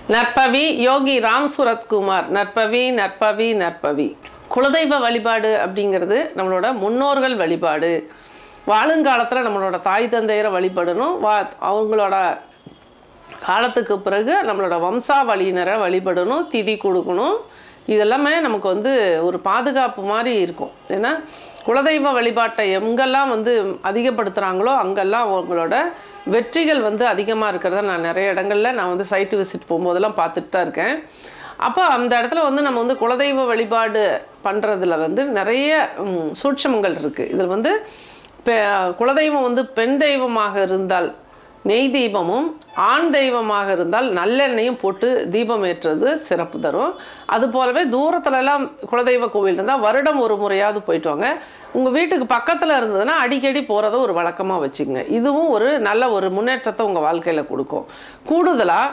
நற்பவி யோகி ராம் சுரத்குமார் நற்பவி நற்பவி நற்பவி குலதெய்வ வழிபாடு அப்படிங்கிறது நம்மளோட முன்னோர்கள் வழிபாடு வாழுங்காலத்தில் நம்மளோட தாய் தந்தையரை வழிபடணும் வா அவங்களோட காலத்துக்கு பிறகு நம்மளோட வம்சாவளியினரை வழிபடணும் திதி கொடுக்கணும் இதெல்லாமே நமக்கு வந்து ஒரு பாதுகாப்பு மாதிரி இருக்கும் ஏன்னா குலதெய்வ வழிபாட்டை எங்கெல்லாம் வந்து அதிகப்படுத்துகிறாங்களோ அங்கெல்லாம் அவங்களோட வெற்றிகள் வந்து அதிகமாக இருக்கிறத நான் நிறைய இடங்களில் நான் வந்து சைட்டு விசிட் போகும்போதெல்லாம் பார்த்துட்டு தான் இருக்கேன் அப்போ அந்த இடத்துல வந்து நம்ம வந்து குலதெய்வ வழிபாடு பண்ணுறதுல வந்து நிறைய ம், சூட்சமங்கள் இருக்குது இதில் வந்து பெ குலதெய்வம் வந்து பெண் தெய்வமாக இருந்தால் நெய் தீபமும் ஆண் தெய்வமாக இருந்தால் நல்லெண்ணெயும் போட்டு தீபம் ஏற்றுறது சிறப்பு தரும் அது போலவே தூரத்துலலாம் குலதெய்வ கோவில் இருந்தால் வருடம் ஒரு முறையாவது போயிட்டு வாங்க உங்கள் வீட்டுக்கு பக்கத்தில் இருந்ததுன்னா அடிக்கடி போகிறத ஒரு வழக்கமாக வச்சுக்கோங்க இதுவும் ஒரு நல்ல ஒரு முன்னேற்றத்தை உங்கள் வாழ்க்கையில் கொடுக்கும் கூடுதலாக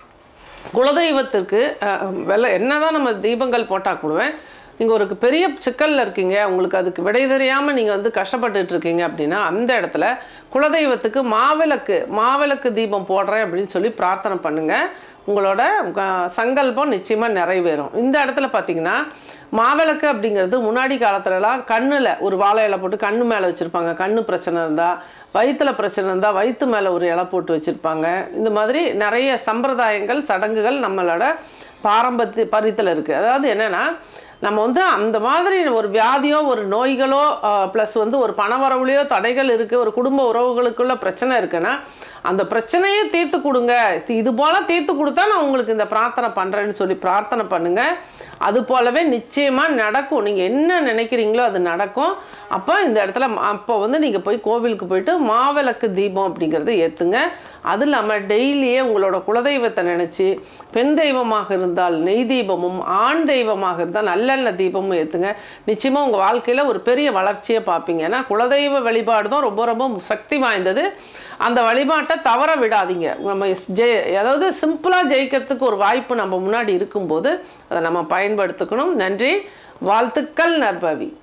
குலதெய்வத்திற்கு அஹ், வெள்ளை என்னதான் நம்ம தீபங்கள் போட்டால் கூடுவேன் நீங்கள் ஒரு பெரிய சிக்கலில் இருக்கீங்க உங்களுக்கு அதுக்கு விடை தெரியாமல் நீங்கள் வந்து கஷ்டப்பட்டுட்டு இருக்கீங்க அப்படின்னா அந்த இடத்துல குலதெய்வத்துக்கு மாவிளக்கு மாவிளக்கு தீபம் போடுறேன் அப்படின்னு சொல்லி பிரார்த்தனை பண்ணுங்கள் உங்களோட அஹ், சங்கல்பம் நிச்சயமாக நிறைவேறும் இந்த இடத்துல பார்த்தீங்கன்னா மாவிளக்கு அப்படிங்கிறது முன்னாடி காலத்துலலாம் கண்ணில் ஒரு வாழை இலை போட்டு கண்ணு மேலே வச்சுருப்பாங்க கண்ணு பிரச்சனை இருந்தால் வயிற்றுல பிரச்சனை இருந்தால் வயிற்று மேலே ஒரு இலை போட்டு வச்சுருப்பாங்க இந்த மாதிரி நிறைய சம்பிரதாயங்கள் சடங்குகள் நம்மளோட பாரம்பரிய பரித்தில் இருக்குது அதாவது என்னென்னா நம்ம வந்து அந்த மாதிரி ஒரு வியாதியோ ஒரு நோய்களோ ப்ளஸ் வந்து ஒரு பணவரவுலையோ தடைகள் இருக்குது ஒரு குடும்ப உறவுகளுக்குள்ள பிரச்சனை இருக்குன்னா அந்த பிரச்சனையே தீர்த்து கொடுங்க தி- இது போல் தீர்த்து கொடுத்தா நான் உங்களுக்கு இந்த பிரார்த்தனை பண்ணுறேன்னு சொல்லி பிரார்த்தனை பண்ணுங்கள் அது போலவே நிச்சயமாக நடக்கும் நீங்கள் என்ன நினைக்கிறீங்களோ அது நடக்கும் அப்போ இந்த இடத்துல ம- அப்போ வந்து நீங்கள் போய் கோவிலுக்கு போயிட்டு மாவிளக்கு தீபம் அப்படிங்கிறத ஏற்றுங்க அது இல்லாமல் டெய்லியே உங்களோட குலதெய்வத்தை நினச்சி பெண் தெய்வமாக இருந்தால் நெய் தீபமும் ஆண் தெய்வமாக இருந்தால் நல்லெண்ணெய் தீபமும் ஏற்றுங்க நிச்சயமாக உங்கள் வாழ்க்கையில் ஒரு பெரிய வளர்ச்சியை பார்ப்பீங்க ஏன்னா குலதெய்வ வழிபாடு தான் ரொம்ப ரொம்ப சக்தி வாய்ந்தது அந்த வழிபாட்டை தவற விடாதீங்க நம்ம ஜெய அதாவது சிம்பிளாக ஜெயிக்கிறதுக்கு ஒரு வாய்ப்பு நம்ம முன்னாடி இருக்கும்போது அதை நம்ம பயன்படுத்திக்கணும் நன்றி வாழ்த்துக்கள் நற்பவி